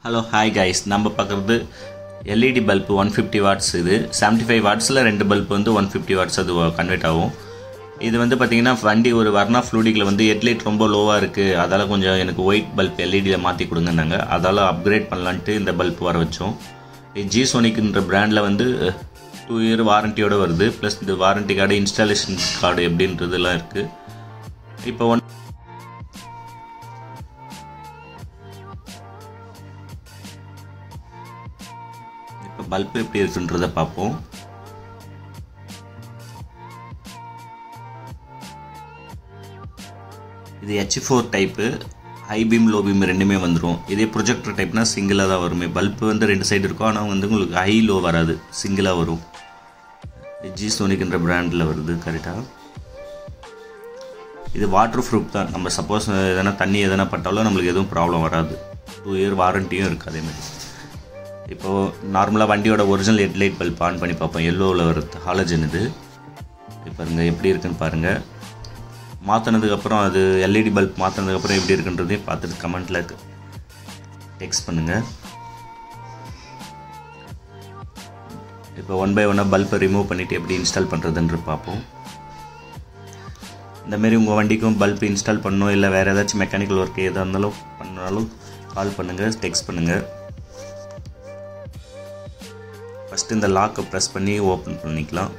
hello hi guys நம்ம பார்க்குறது LED bulb one fifty watts இது செவன்ட்டி ஃபைவ் வாட்ஸில் ரெண்டு பல்ப் வந்து ஒன் ஃபிஃப்டி வாட்ஸ் அது கன்வெர்ட் ஆகும் இது வந்து பார்த்திங்கன்னா வண்டி ஒரு வர்ணா ஃப்ளூடிக்கில் வந்து ஹெட்லைட் ரொம்ப லோவாக இருக்குது அதால் கொஞ்சம் எனக்கு ஒயிட் பல்ப் எல்இடியில் மாற்றி கொடுங்கன்னாங்க அதால் அப்கிரேட் பண்ணலான்ட்டு இந்த பல்ப் வர வச்சோம் இது ஜி சோனிக்ன்ற பிராண்டில் வந்து டூ இயர் வாரண்டியோடு வருது ப்ளஸ் இந்த வாரண்டி கார்டு இன்ஸ்டாலேஷன் கார்டு எப்படின்றதுலாம் இருக்குது இப்போ ஒன் இப்போ பல்ப் எப்படி இருக்குன்றதை பார்ப்போம் இது H four type high beam low beam ரெண்டுமே வந்துடும் இதே ப்ரொஜெக்டர் டைப்னா சிங்கிளாக தான் வருமே பல்ப் வந்து ரெண்டு சைடு இருக்கும் ஆனால் வந்து உங்களுக்கு ஹை லோ வராது சிங்கிளாக வரும் ஜி சோனிக்ன்ற பிராண்டில் வருது கரெக்டாக இது வாட்டர் ப்ரூஃப் தான் நம்ம சப்போஸ் எதனா தண்ணி எதனா பட்டாலும் நம்மளுக்கு எதுவும் ப்ராப்ளம் வராது டூ இயர் வாரண்டியும் இருக்குது அதேமாதிரி இப்போது நார்மலாக வண்டியோட ஒரிஜினல் ஹெட்லைட் பல்ப் ஆன் பண்ணி பார்ப்போம் எல்லோவில் வருது ஹாலஜன் இது இப்போ பாருங்கள் எப்படி இருக்குன்னு பாருங்கள் மாற்றினதுக்கப்புறம் அது எல்இடி பல்ப் மாற்றினதுக்கப்புறம் எப்படி இருக்குன்றதையும் பார்த்துட்டு கமெண்ட்டில் டெக்ஸ்ட் பண்ணுங்கள் இப்போ ஒன் பை ஒன்னாக பல்பை ரிமூவ் பண்ணிவிட்டு எப்படி இன்ஸ்டால் பண்ணுறதுன்ற பார்ப்போம் இந்தமாரி உங்கள் வண்டிக்கும் பல்ப் இன்ஸ்டால் பண்ணணும் இல்லை வேறு ஏதாச்சும் மெக்கானிக்கல் ஒர்க் எதாக இருந்தாலும் பண்ணாலும் கால் பண்ணுங்கள் டெக்ஸ்ட் பண்ணுங்கள் ஃபஸ்ட்டு இந்த லாக்கை ப்ரெஸ் பண்ணி ஓப்பன் பண்ணிக்கலாம்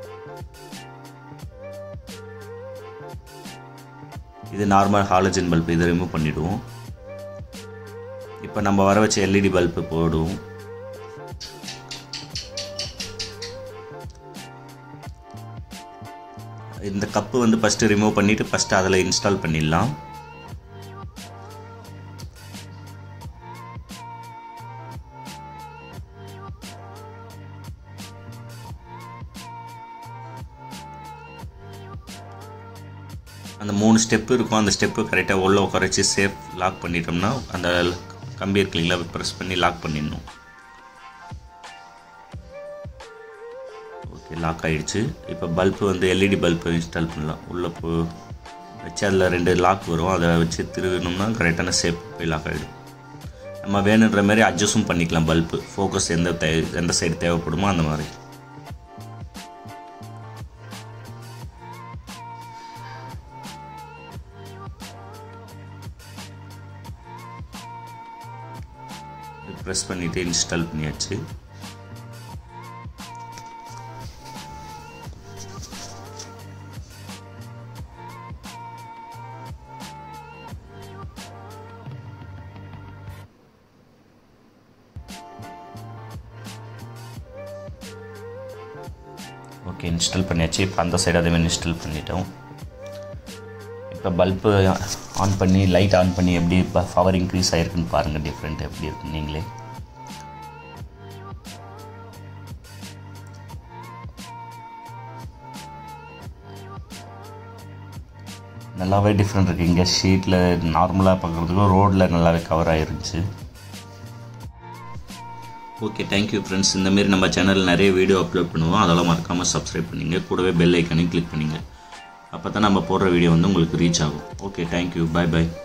இது நார்மல் ஹாலஜன் பல்ப் இதை ரிமூவ் பண்ணிவிடுவோம் இப்போ நம்ம வர வச்ச எல்இடி பல்பு போடுவோம் இந்த கப்பு வந்து ஃபஸ்ட்டு ரிமூவ் பண்ணிவிட்டு ஃபஸ்ட்டு அதில் இன்ஸ்டால் பண்ணிடலாம் அந்த மூணு ஸ்டெப்பு இருக்கும் அந்த ஸ்டெப்பு கரெக்டாக உள்ள உட்காரச்சு சேஃப் லாக் பண்ணிட்டோம்னா அந்த கம்பி இருக்கு இல்லைங்களா ப்ரெஸ் பண்ணி லாக் பண்ணிடணும் ஓகே லாக் ஆகிடுச்சு இப்போ பல்பு வந்து எல்இடி பல்பு இன்ஸ்டால் பண்ணலாம் உள்ளே போ வச்சு அதில் ரெண்டு லாக் வரும் அதை வச்சு திருவினோம்னா கரெக்டான சேஃப் போய் லாக் ஆகிடும் நம்ம வேணுன்ற மாதிரி அட்ஜஸ்டும் பண்ணிக்கலாம் பல்பு ஃபோக்கஸ் எந்த தே எந்த சைடு தேவைப்படுமோ அந்த மாதிரி ப்ரெஸ் பண்ணிவிட்டு இன்ஸ்டால் பண்ணியாச்சு ஓகே இன்ஸ்டால் பண்ணியாச்சு இப்போ அந்த சைடு அதேமாதிரி இன்ஸ்டால் பண்ணிட்டோம் இப்போ பல்பு ஆன் பண்ணி லைட் ஆன் பண்ணி எப்படி பவர் இன்க்ரீஸ் ஆகிருக்குன்னு பாருங்கள் டிஃப்ரெண்ட் எப்படி இருக்குன்னு நீங்களே நல்லாவே டிஃப்ரெண்ட் இருக்குது இங்கே ஷீட்டில் நார்மலாக பார்க்குறதுக்கும் ரோடில் நல்லாவே கவர் ஆகிருந்துச்சு ஓகே தேங்க்யூ ஃப்ரெண்ட்ஸ் இந்தமாரி நம்ம சேனலில் நிறைய வீடியோ அப்லோட் பண்ணுவோம் அதெல்லாம் மறக்காமல் சப்ஸ்கிரைப் பண்ணிங்க கூடவே பெல் ஐக்கனையும் கிளிக் பண்ணிங்க அப்போ தான் நம்ம போடுற வீடியோ வந்து உங்களுக்கு ரீச் ஆகும் ஓகே தேங்க்யூ பாய் பாய்